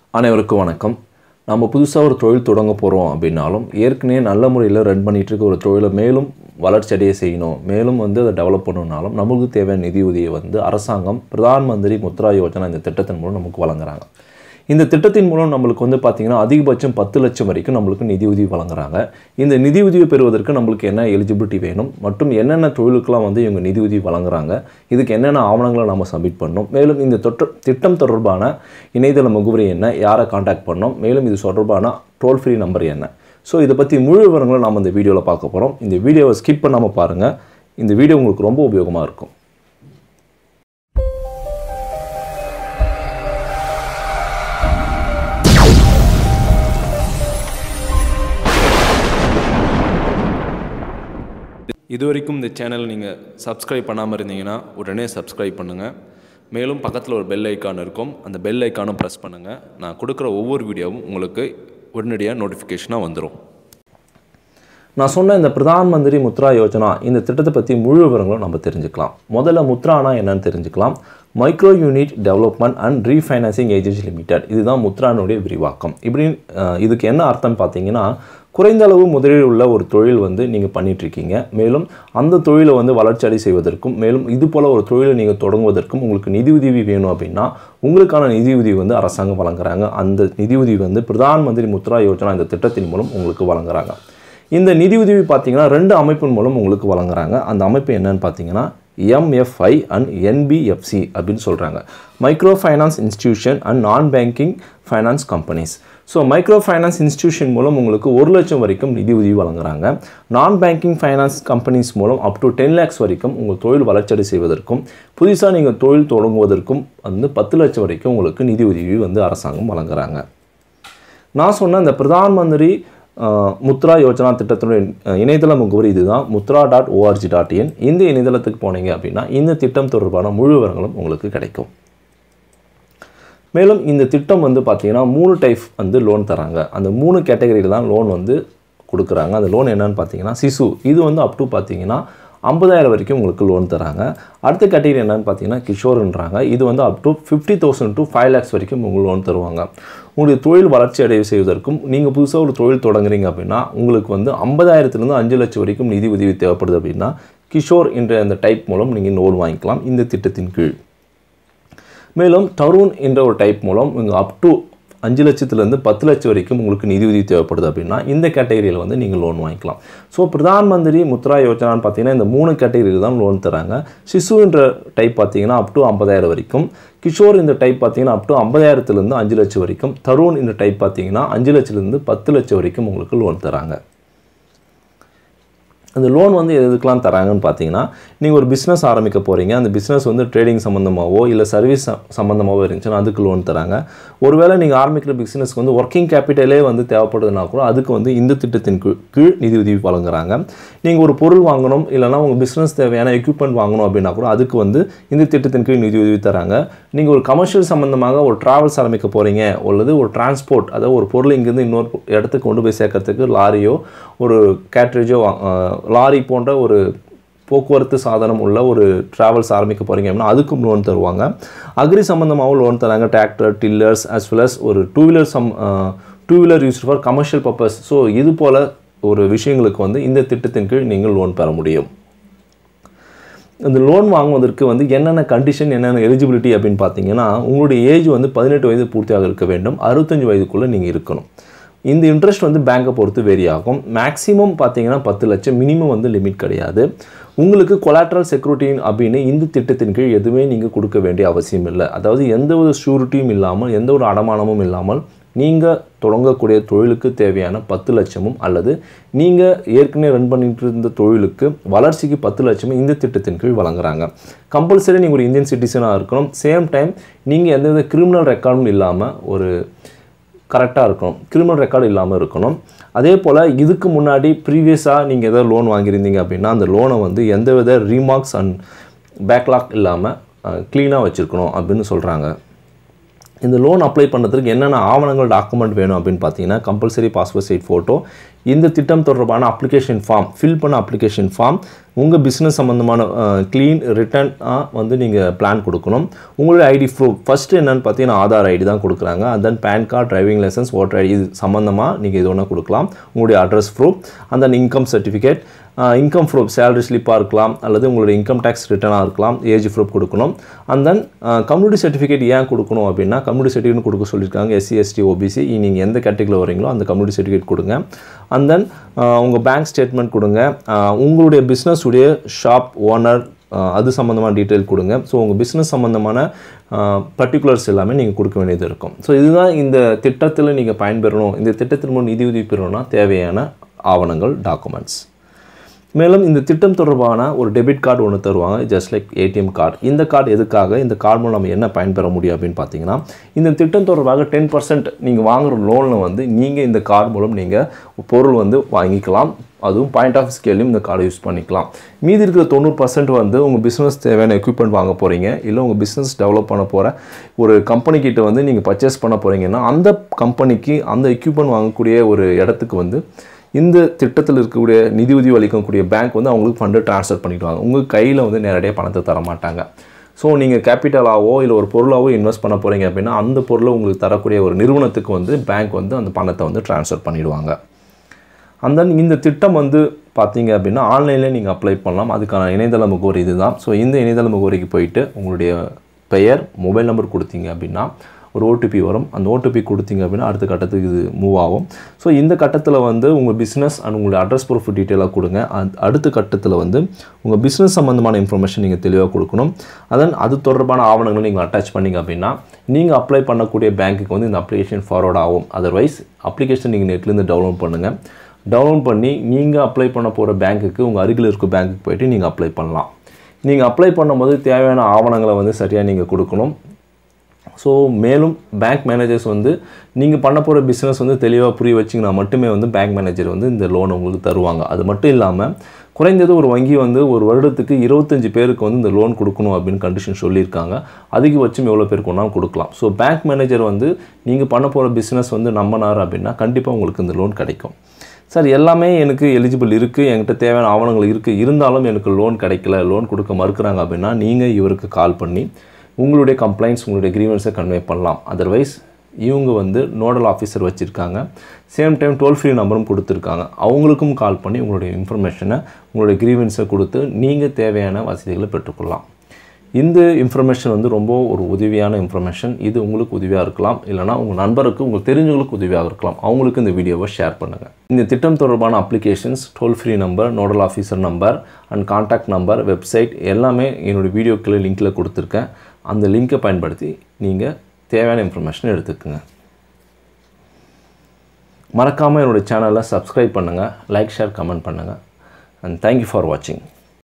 அனைவருக்கும் வணக்கம் நம்ம புதுசாக ஒரு தொழில் தொடங்க போகிறோம் அப்படின்னாலும் ஏற்கனவே நல்ல முறையில் ரன் பண்ணிட்டு இருக்க ஒரு தொழிலை மேலும் வளர்ச்சி அடைய செய்யணும் மேலும் வந்து அதை டெவலப் பண்ணணும்னாலும் நம்மளுக்கு தேவையான நிதி உதவியை வந்து அரசாங்கம் பிரதான் மந்திரி முத்ரா யோஜனா இந்த திட்டத்தின் மூலம் நமக்கு வழங்குறாங்க இந்த திட்டத்தின் மூலம் நம்மளுக்கு வந்து பார்த்திங்கன்னா அதிகபட்சம் பத்து லட்சம் வரைக்கும் நம்மளுக்கு நிதி உதவி வழங்குறாங்க இந்த நிதி உதவி பெறுவதற்கு நம்மளுக்கு என்ன எலிஜிபிலிட்டி வேணும் மற்றும் என்னென்ன தொழிலுக்கெல்லாம் வந்து இவங்க நிதி உதவி வழங்குறாங்க இதுக்கு என்னென்ன ஆவணங்களை நம்ம சப்மிட் பண்ணணும் மேலும் இந்த தொற்று திட்டம் தொடர்பான இணையதள முகவரி என்ன யாரை காண்டாக்ட் பண்ணோம் மேலும் இது தொடர்பான டோல் ஃப்ரீ நம்பர் என்ன ஸோ இதை பற்றி முழு விவரங்களை நம்ம இந்த வீடியோவில் பார்க்க போகிறோம் இந்த வீடியோவை ஸ்கிப் பண்ணாமல் பாருங்கள் இந்த வீடியோ உங்களுக்கு ரொம்ப உபயோகமாக இருக்கும் இது வரைக்கும் இந்த சேனல் நீங்கள் சப்ஸ்கிரைப் பண்ணாமல் இருந்தீங்கன்னா உடனே சப்ஸ்கிரைப் பண்ணுங்கள் மேலும் பக்கத்தில் ஒரு பெல் ஐக்கான் இருக்கும் அந்த பெல் ஐக்கானும் ப்ரெஸ் பண்ணுங்கள் நான் கொடுக்குற ஒவ்வொரு வீடியோவும் உங்களுக்கு உடனடியாக நோட்டிஃபிகேஷனாக வந்துடும் நான் சொன்ன இந்த பிரதான் மந்திரி முத்ரா யோஜனா இந்த திட்டத்தை பற்றி முழு விவரங்களும் நம்ம தெரிஞ்சுக்கலாம் முதல்ல முத்ரானா என்னன்னு தெரிஞ்சுக்கலாம் micro unit development and refinancing agency limited இதுதான் முத்ரானுடைய விரிவாக்கம் இப்படி அஹ், இதுக்கு என்ன அர்த்தம் பார்த்தீங்கன்னா குறைந்த அளவு முதலீடு உள்ள ஒரு தொழில் வந்து நீங்கள் பண்ணிகிட்ருக்கீங்க மேலும் அந்த தொழிலை வந்து வளர்ச்சி அடை செய்வதற்கும் மேலும் இது போல் ஒரு தொழிலை நீங்கள் தொடங்குவதற்கும் உங்களுக்கு நிதி உதவி வேணும் அப்படின்னா உங்களுக்கான நிதி உதவி வந்து அரசாங்கம் வழங்குறாங்க அந்த நிதி உதவி வந்து பிரதான் மந்திரி முத்ரா யோஜனா இந்த திட்டத்தின் மூலம் உங்களுக்கு வழங்குறாங்க இந்த நிதி உதவி பார்த்தீங்கன்னா ரெண்டு அமைப்பின் மூலம் உங்களுக்கு வழங்குறாங்க அந்த அமைப்பு என்னன்னு பார்த்தீங்கன்னா எம்எஃப்ஐ அண்ட் என்பிஎஃப்சி அப்படின்னு சொல்கிறாங்க micro finance institution and non banking finance companies so micro finance institution மூலம் உங்களுக்கு ஒரு லட்சம் வரைக்கும் நிதி உதவி வழங்குறாங்க நான் பேங்கிங் ஃபைனான்ஸ் கம்பெனிஸ் மூலம் அப் டு டென் லேக்ஸ் வரைக்கும் உங்கள் தொழில் வளர்ச்சி செய்வதற்கும் புதுசாக நீங்கள் தொழில் தொடங்குவதற்கும் வந்து பத்து லட்சம் வரைக்கும் உங்களுக்கு நிதி உதவி வந்து அரசாங்கம் வழங்குறாங்க நான் சொன்ன இந்த பிரதான் மந்திரி அஹ், முத்ரா யோஜனா திட்டத்தினுடைய அஹ், இணையதள முகவரி இதுதான் Mudra dot O R G dot in இந்த இணையதளத்துக்கு போனீங்க அப்படின்னா இந்த திட்டம் தொடர்பான முழு விவரங்களும் உங்களுக்கு கிடைக்கும் மேலும் இந்த திட்டம் வந்து பார்த்தீங்கன்னா மூணு டைப் வந்து லோன் தராங்க அந்த மூணு கேட்டகரியில் தான் லோன் வந்து கொடுக்குறாங்க அந்த லோன் என்னன்னு பார்த்தீங்கன்னா சிசு இது வந்து அப் டு பார்த்தீங்கன்னா ஐம்பதாயிரம் வரைக்கும் உங்களுக்கு லோன் தராங்க அடுத்த கேட்டகரி என்னன்னு பார்த்தீங்கன்னா கிஷோர்ன்றாங்க இது வந்து up to fifty thousand to five lakhs வரைக்கும் உங்களுக்கு லோன் தருவாங்க உங்களுடைய தொழில் வளர்ச்சி அடைய செய்வதற்கும் நீங்கள் புதுசாக ஒரு தொழில் தொடங்குறீங்க அப்படின்னா உங்களுக்கு வந்து ஐம்பதாயிரத்துலேருந்து அஞ்சு லட்சம் வரைக்கும் நிதி உதவி தேவைப்படுது அப்படின்னா கிஷோர் என்ற அந்த டைப் மூலம் நீங்கள் லோன் வாங்கிக்கலாம் இந்த திட்டத்தின் கீழ் மேலும் தருண் என்ற ஒரு டைப் மூலம் இங்கே அப் டு அஞ்சு லட்சத்துலேருந்து பத்து லட்சம் வரைக்கும் உங்களுக்கு நிதி உதவி தேவைப்படுது அப்படின்னா இந்த கேட்டகரியில் வந்து நீங்கள் லோன் வாங்கிக்கலாம் ஸோ பிரதான் மந்திரி முத்ரா யோஜனான்னு பார்த்தீங்கன்னா இந்த மூணு கேட்டகரியில் தான் லோன் தராங்க சிசு என்ற டைப் பார்த்தீங்கன்னா அப் டு ஐம்பதாயிரம் வரைக்கும் கிஷோர் இந்த டைப் பார்த்தீங்கன்னா அப் டு ஐம்பதாயிரத்துலேருந்து அஞ்சு லட்சம் வரைக்கும் தருண் இந்த டைப் பார்த்தீங்கன்னா அஞ்சு லட்சத்துலேருந்து பத்து லட்சம் வரைக்கும் உங்களுக்கு லோன் தராங்க அந்த லோன் வந்து எது எதுக்கெலாம் தராங்கன்னு பார்த்தீங்கன்னா நீங்கள் ஒரு பிஸ்னஸ் ஆரம்பிக்க போகிறீங்க அந்த பிஸ்னஸ் வந்து ட்ரேடிங் சம்மந்தமாகவோ இல்லை சர்வீஸ் சம்மந்தமாகவோ இருந்துச்சுன்னா அதுக்கு லோன் தராங்க ஒருவேளை நீங்கள் ஆரம்பிக்கிற பிஸ்னஸ்க்கு வந்து ஒர்க்கிங் கேபிட்டலே வந்து தேவைப்படுதுன்னா கூட அதுக்கு வந்து இந்த திட்டத்தின் கீழ் கீழ் நிதி உதவி வழங்குறாங்க நீங்கள் ஒரு பொருள் வாங்கணும் இல்லைனா உங்கள் பிஸ்னஸ் தேவையான எக்யூப்மெண்ட் வாங்கணும் அப்படின்னா கூட அதுக்கு வந்து இந்த திட்டத்தின் கீழ் நிதி உதவி தராங்க நீங்கள் ஒரு கமர்ஷியல் சம்மந்தமாக ஒரு ட்ராவல்ஸ் ஆரம்பிக்க போகிறீங்க அல்லது ஒரு டிரான்ஸ்போர்ட் அதாவது ஒரு பொருள் இங்கேருந்து இன்னொரு இடத்துக்கு கொண்டு போய் சேர்க்கறதுக்கு லாரியோ ஒரு கேட்ரேஜோ லாரி போன்ற ஒரு போக்குவரத்து சாதனம் உள்ள ஒரு ட்ராவல்ஸ் ஆரம்பிக்க போகிறீங்க அப்படின்னா அதுக்கும் லோன் தருவாங்க அக்ரி சம்மந்தமாகவும் லோன் தராங்க tractor tillers as well as ஒரு two wheeler some two wheeler use for commercial purpose so இது போல் ஒரு விஷயங்களுக்கு வந்து இந்த திட்டத்தின் கீழ் நீங்கள் லோன் பெற முடியும் இந்த லோன் வாங்குவதற்கு வந்து என்னென்ன கண்டிஷன் என்னென்ன எலிஜிபிலிட்டி அப்படின்னு பார்த்தீங்கன்னா உங்களுடைய ஏஜ் வந்து பதினெட்டு வயது பூர்த்தியாக இருக்க வேண்டும் அறுபத்தஞ்சு வயதுக்குள்ளே நீங்கள் இருக்கணும் இந்த இன்ட்ரெஸ்ட் வந்து பேங்கை பொறுத்து வேரி ஆகும் மேக்ஸிமம் பார்த்தீங்கன்னா பத்து லட்சம் மினிமம் வந்து லிமிட் கிடையாது உங்களுக்கு கொலாட்ரல் செக்யூரிட்டி அப்படின்னு இந்த திட்டத்தின் கீழ் எதுவுமே நீங்கள் கொடுக்க வேண்டிய அவசியம் இல்லை அதாவது எந்த ஒரு ஷூரிட்டியும் இல்லாமல் எந்த ஒரு அடமானமும் இல்லாமல் நீங்கள் தொடங்கக்கூடிய தொழிலுக்கு தேவையான பத்து லட்சமும் அல்லது நீங்கள் ஏற்கனவே ரன் பண்ணிட்டு இருந்த தொழிலுக்கு வளர்ச்சிக்கு பத்து லட்சமும் இந்த திட்டத்தின் கீழ் வழங்குறாங்க கம்பல்சரி நீங்கள் ஒரு இந்தியன் சிட்டிசனாக இருக்கணும் சேம் டைம் நீங்கள் எந்தவித கிரிமினல் ரெக்கார்டும் இல்லாமல் ஒரு கரெக்டாக இருக்கணும் கிரிமினல் ரெக்கார்டு இல்லாமல் இருக்கணும் அதே போல் இதுக்கு முன்னாடி ப்ரீவியஸாக நீங்கள் எதாவது லோன் வாங்கியிருந்தீங்க அப்படின்னா அந்த லோனை வந்து எந்தவித ரீமார்க்ஸ் அண்ட் பேக்லாக் இல்லாமல் க்ளீனாக வச்சுருக்கணும் அப்படின்னு சொல்கிறாங்க இந்த லோன் அப்ளை பண்ணுறதுக்கு என்னென்ன ஆவணங்கள் டாக்குமெண்ட் வேணும் அப்படின்னு பார்த்தீங்கன்னா கம்பல்சரி பாஸ்போர்ட் சைட் ஃபோட்டோ இந்த திட்டம் தொடர்பான அப்ளிகேஷன் ஃபார்ம் ஃபில் பண்ண அப்ளிகேஷன் ஃபார்ம் உங்கள் பிஸ்னஸ் சம்மந்தமான க்ளீன் ரிட்டர்னாக வந்து நீங்கள் பிளான் கொடுக்கணும் உங்களுடைய ஐடி ப்ரூஃப் ஃபஸ்ட்டு என்னென்னு பார்த்தீங்கன்னா ஆதார் ஐடி தான் கொடுக்குறாங்க and then pan card driving licence voter ID இது சம்மந்தமாக நீங்கள் இது ஒன்று கொடுக்கலாம் உங்களுடைய address proof and then income certificate income proof salary ஸ்லிப்பாக இருக்கலாம் அல்லது உங்களுடைய இன்கம் டேக்ஸ் ரிட்டர்னாக இருக்கலாம் ஏஜ் ப்ரூஃப் கொடுக்கணும் அண்ட் தென் கம்யூனிட்டி சர்டிஃபிகேட் ஏன் கொடுக்கணும் அப்படின்னா கம்யூனிட்டி சர்டிஃபிகேட் கொடுக்க சொல்லியிருக்காங்க எஸ்சி எஸ்டி ஓபிசி நீங்கள் எந்த கேட்டகரியில் வரீங்களோ அந்த கம்யூனிட்டி சர்டிஃபிகேட் கொடுங்க அண்ட் தென் உங்கள் பேங்க் ஸ்டேட்மெண்ட் கொடுங்க uh, உங்களுடைய பிஸ்னஸ் உடைய ஷாப் ஓனர் அது சம்மந்தமான டீட்டெயில் கொடுங்க ஸோ உங்கள் பிஸ்னஸ் சம்மந்தமான பர்டிகுலர்ஸ் எல்லாமே நீங்கள் கொடுக்க வேண்டியது இருக்கும் ஸோ இதுதான் இந்த திட்டத்தில் நீங்கள் பயன்பெறணும் இந்த திட்டத்தின் மூலம் நிதி உதவி பெறணும்னா தேவையான ஆவணங்கள் டாக்குமெண்ட்ஸ் மேலும் இந்த திட்டம் தொடர்பான ஒரு டெபிட் கார்டு ஒன்று தருவாங்க ஜஸ்ட் லைக் ஏடிஎம் கார்டு இந்த கார்டு எதுக்காக இந்த கார்டு மூலம் நம்ம என்ன பயன்பெற முடியும் அப்படின்னு பார்த்தீங்கன்னா இந்த திட்டம் தொடர்பாக டென் பர்சன்ட் நீங்கள் வாங்குற லோனில் வந்து நீங்கள் இந்த கார்டு மூலம் நீங்கள் பொருள் வந்து வாங்கிக்கலாம் அதுவும் பாயிண்ட் ஆஃப் ஸ்கேலையும் இந்த கார்டை யூஸ் பண்ணிக்கலாம் மீதி இருக்கிற தொண்ணூறு பர்சன்ட் வந்து உங்கள் பிஸ்னஸ் தேவையான எக்யூப்மெண்ட் வாங்க போகிறீங்க இல்லை உங்கள் பிஸ்னஸ் டெவலப் பண்ண போகிற ஒரு கம்பெனி கிட்ட வந்து நீங்கள் பர்ச்சேஸ் பண்ண போகிறீங்கன்னா அந்த கம்பெனிக்கு அந்த எக்யூப்மெண்ட் வாங்கக்கூடிய ஒரு இடத்துக்கு வந்து இந்த திட்டத்தில் இருக்கக்கூடிய நிதி உதவி அளிக்கக்கூடிய பேங்க் வந்து அவங்களுக்கு ஃபண்டு ட்ரான்ஸ்ஃபர் பண்ணிடுவாங்க உங்கள் கையில் வந்து நேரடியாக பணத்தை தர மாட்டாங்க ஸோ நீங்கள் கேபிட்டலாவோ இல்லை ஒரு பொருளாவோ இன்வெஸ்ட் பண்ண போகிறீங்க அப்படின்னா அந்த பொருளை உங்களுக்கு தரக்கூடிய ஒரு நிறுவனத்துக்கு வந்து பேங்க் வந்து அந்த பணத்தை வந்து ட்ரான்ஸ்ஃபர் பண்ணிடுவாங்க அந்த இந்த திட்டம் வந்து பார்த்தீங்க அப்படின்னா ஆன்லைனில் நீங்கள் அப்ளை பண்ணலாம் அதுக்கான இணையதள முகவரி இதுதான் ஸோ இந்த இணையதள முகவரிக்கு போயிட்டு உங்களுடைய பெயர் மொபைல் நம்பர் கொடுத்தீங்க அப்படின்னா ஒரு ஓடிபி வரும் அந்த ஓடிபி கொடுத்தீங்க அப்படின்னா அடுத்த கட்டத்துக்கு இது மூவ் ஆகும் ஸோ இந்த கட்டத்தில் வந்து உங்கள் பிஸ்னஸ் அண்ட் உங்களுடைய அட்ரஸ் ப்ரூஃப் டீட்டெயிலாக கொடுங்க அந் அடுத்த கட்டத்தில் வந்து உங்கள் பிஸ்னஸ் சம்மந்தமான இன்ஃபர்மேஷன் நீங்கள் தெளிவாக கொடுக்கணும் அதன் அது தொடர்பான ஆவணங்களை நீங்கள் அட்டாச் பண்ணீங்க அப்படின்னா நீங்கள் அப்ளை பண்ணக்கூடிய பேங்க்குக்கு வந்து இந்த அப்ளிகேஷன் ஃபார்வர்ட் ஆகும் அதர்வைஸ் அப்ளிகேஷன் நீங்கள் நெட்லேருந்து டவுன்லோட் பண்ணுங்கள் டவுன்லோட் பண்ணி நீங்கள் அப்ளை பண்ண போகிற பேங்க்குக்கு உங்கள் அருகில் இருக்க பேங்க்குக்கு போயிட்டு நீங்கள் அப்ளை பண்ணலாம் நீங்கள் அப்ளை பண்ணும்போது தேவையான ஆவணங்களை வந்து சரியாக நீங்கள் கொடுக்கணும் ஸோ மேலும் பேங்க் மேனேஜர்ஸ் வந்து நீங்கள் பண்ண போகிற பிஸ்னஸ் வந்து தெளிவாக புரிய வச்சிங்கன்னா மட்டுமே வந்து பேங்க் மேனேஜர் வந்து இந்த லோன் உங்களுக்கு தருவாங்க அது மட்டும் இல்லாமல் குறைந்தது ஒரு வங்கி வந்து ஒரு வருடத்துக்கு இருபத்தஞ்சி பேருக்கு வந்து இந்த லோன் கொடுக்கணும் அப்படின்னு கண்டிஷன் சொல்லியிருக்காங்க அதிகபட்சம் எவ்வளோ பேருக்கு ஒன்றாலும் கொடுக்கலாம் ஸோ பேங்க் மேனேஜர் வந்து நீங்கள் பண்ண போகிற பிஸ்னஸ் வந்து நம்பினார் அப்படின்னா கண்டிப்பாக உங்களுக்கு இந்த லோன் கிடைக்கும் சார் எல்லாமே எனக்கு எலிஜிபிள் இருக்குது என்கிட்ட தேவையான ஆவணங்கள் இருக்குது இருந்தாலும் எனக்கு லோன் கிடைக்கல லோன் கொடுக்க மறுக்கிறாங்க அப்படின்னா நீங்கள் இவருக்கு கால் பண்ணி உங்களுடைய கம்ப்ளைண்ட்ஸ் உங்களுடைய கிரீவன்ஸை கன்வே பண்ணலாம் அதர்வைஸ் இவங்க வந்து நோடல் ஆஃபீஸர் வச்சுருக்காங்க சேம் டைம் டோல் ஃப்ரீ நம்பரும் கொடுத்துருக்காங்க அவங்களுக்கும் கால் பண்ணி உங்களுடைய இன்ஃபர்மேஷனை உங்களுடைய கிரீவன்ஸை கொடுத்து நீங்கள் தேவையான வசதிகளை பெற்றுக்கொள்ளலாம் இந்த இன்ஃபர்மேஷன் வந்து ரொம்ப ஒரு உதவியான இன்ஃபர்மேஷன் இது உங்களுக்கு உதவியாக இருக்கலாம் இல்லைனா உங்கள் நண்பருக்கு உங்களுக்கு தெரிஞ்சவங்களுக்கு உதவியாக இருக்கலாம் அவங்களுக்கு இந்த வீடியோவை ஷேர் பண்ணுங்கள் இந்த திட்டம் தொடர்பான applications toll free number nodal officer number and contact number website எல்லாமே என்னோடய வீடியோக்கில் லிங்க்கில் கொடுத்துருக்கேன் அந்த லிங்க்கை பயன்படுத்தி நீங்கள் தேவையான இன்ஃபர்மேஷன் எடுத்துக்கோங்க மறக்காமல் என்னோடய சேனலை சப்ஸ்கிரைப் பண்ணுங்கள் லைக் ஷேர் கமெண்ட் பண்ணுங்கள் அண்ட் தேங்க்யூ ஃபார் வாட்சிங்